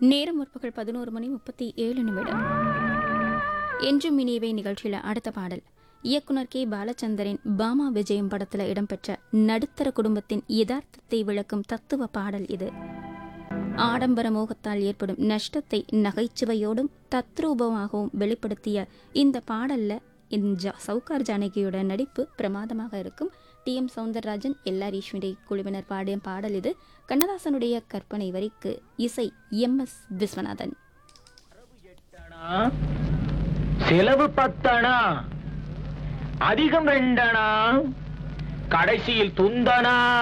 நேரம் முற்பகல் பதினோரு மணி முப்பத்தி ஏழு நிமிடம் என்றும் இனியவை நிகழ்ச்சியில அடுத்த பாடல் இயக்குனர் கே பாலச்சந்தரின் பாமா விஜயம் படத்துல இடம்பெற்ற நடுத்தர குடும்பத்தின் யதார்த்தத்தை விளக்கும் தத்துவ பாடல் இது ஆடம்பர மோகத்தால் ஏற்படும் நஷ்டத்தை நகைச்சுவையோடும் தத்ரூபமாகவும் வெளிப்படுத்திய இந்த பாடல்ல இந்த ஜா- சவுகார் ஜானகியோட நடிப்பு பிரமாதமாக இருக்கும் T M Soundararajan L R Eswari குழுவினர் பாடிய பாடல் இது கண்ணதாசனுடைய கற்பனை வரிக்கு இசை எம் எஸ் விஸ்வநாதன் அணா, செலவு பத்தணா அதிகம் ரெண்டணா கடைசியில் துந்தனா